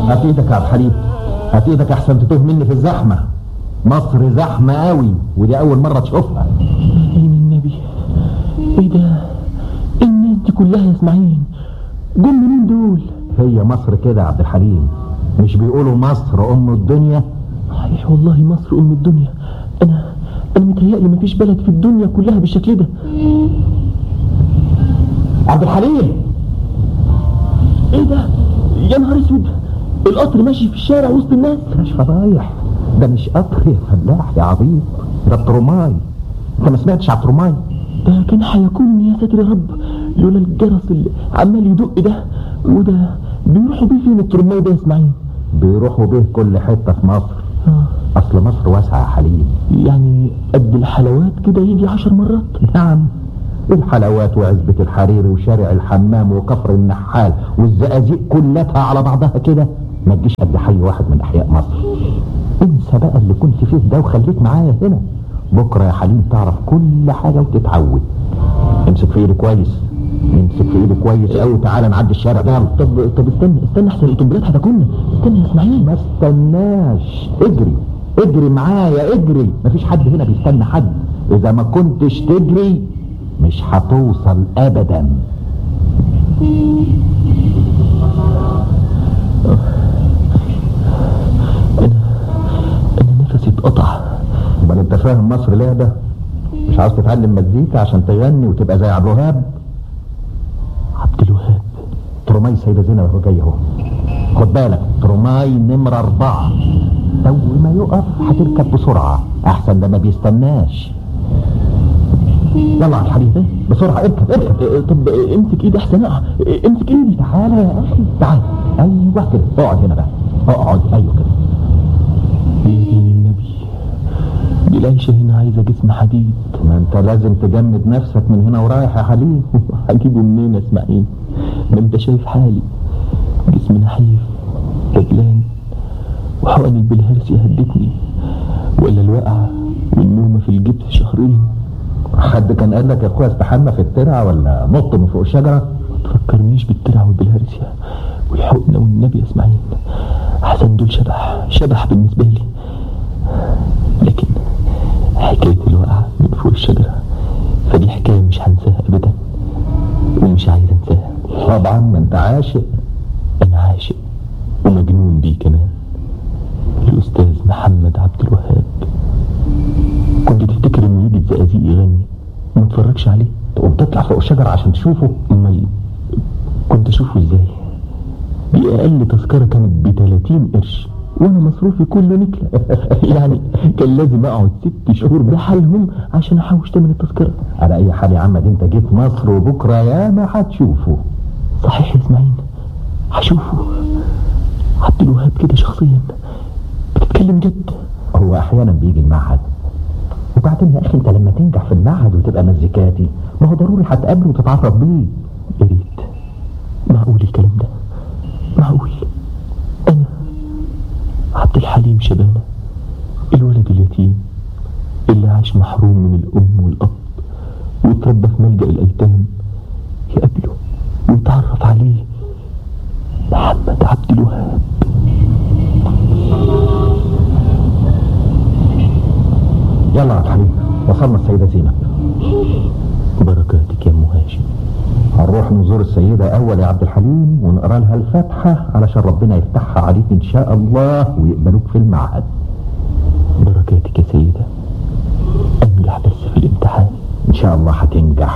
هات ايدك يا عبد الحليم هات ايدك احسن تتوه مني في الزحمه مصر زحمه قوي ودي اول مره تشوفها مين النبي ايه ده الناس دي كلها يا اسماعيل جم منين دول هي مصر كده يا عبد الحليم مش بيقولوا مصر ام الدنيا صحيح والله مصر ام الدنيا انا انا متهيألي مفيش بلد في الدنيا كلها بالشكل ده عبد الحليم ايه ده يا نهار اسود القطر ماشي في الشارع وسط الناس مش فضايح ده مش قطر يا فلاح يا عبيط ده الترماي انت ما سمعتش على الترماي ده كان هيكون يا ساتر يا رب لولا الجرس اللي عمال يدق ده وده بيروحوا بيه فين الترماي ده يا اسماعيل بيروحوا به كل حته في مصر آه. اصل مصر واسعه يا حليم يعني قد الحلوات كده يجي عشر مرات نعم الحلوات وعزبة الحريري وشارع الحمام وكفر النحال والزقازيق كلها على بعضها كده ما تجيش قد حي واحد من احياء مصر انسى بقى اللي كنت فيه ده وخليك معايا هنا بكره يا حليم تعرف كل حاجه وتتعود امسك في ايدي كويس امسك في ايدي كويس قوي تعالى نعدي الشارع ده طب طب استنى استنى احسن القنبلات هتاكلنا استنى يا اسماعيل ما استناش اجري اجري معايا اجري مفيش حد هنا بيستنى حد اذا ما كنتش تجري مش هتوصل ابدا انا نفسي اتقطع امال انت فاهم مصر لعبه مش عاوز تتعلم مزيكا عشان تغني وتبقى زي عبد الوهاب عبد الوهاب ترماي سيدة زينب وهو جاي اهو خد بالك ترماي نمرة أربعة أول ما يقف هتركب بسرعة أحسن ده ما بيستناش يلا على الحديد بسرعة اركب اركب اه، طب اه، امسك ايدي احسن اقع اه، امسك ايدي تعالى يا أخي تعالى أيوه كده اقعد هنا بقى اقعد أيوه كده يا دين النبي دي العيشة هنا عايزة جسم حديد ما أنت لازم تجمد نفسك من هنا ورايح يا حليم هجيبه منين يا اسماعيل ما انت شايف حالي جسم نحيف رجلان وحقن البلهارسي هدتني ولا الوقعة والنومة في الجبس شهرين حد كان قال لك يا اخويا استحمى في الترعه ولا نط من فوق الشجره ما تفكرنيش بالترع والبلهارسيا والحقنة والنبي يا اسماعيل حسن دول شبح شبح بالنسبة لي لكن حكاية الوقعة من فوق الشجرة فدي حكاية مش هنساها أبدا ومش عايز أنساها طبعا ما انت عاشق أنا عاشق ومجنون بيه كمان الأستاذ محمد عبد الوهاب كنت تفتكر إنه يجي الزقازيق يغني ما اتفرجش عليه تقوم تطلع فوق الشجره عشان تشوفه أمال كنت أشوفه إزاي دي أقل تذكرة كانت ب 30 قرش وأنا مصروفي كله نكلة يعني كان لازم أقعد ست شهور بحالهم عشان أحوش تمن التذكرة على اي حال يا عم دي انت جيت مصر وبكره يا ما هتشوفه صحيح يا إسماعيل هشوفه عبد الوهاب كده شخصيا بتتكلم جد هو احيانا بيجي المعهد وبعدين يا اخي انت لما تنجح في المعهد وتبقى مزيكاتي ما هو ضروري هتقابله وتتعرف بيه يا ريت معقول الكلام ده معقول انا عبد الحليم شبانة الولد اليتيم اللي عاش محروم من الام والاب واتربى في ملجأ الايتام يقابله ويتعرف عليه محمد عبد الوهاب يلا يا حبيبي وصلنا السيده زينب بركاتك يا ام هاشم هنروح نزور السيده اول يا عبد الحليم ونقرا لها الفاتحه علشان ربنا يفتحها عليك ان شاء الله ويقبلوك في المعهد بركاتك يا سيدة انجح بس في الامتحان ان شاء الله هتنجح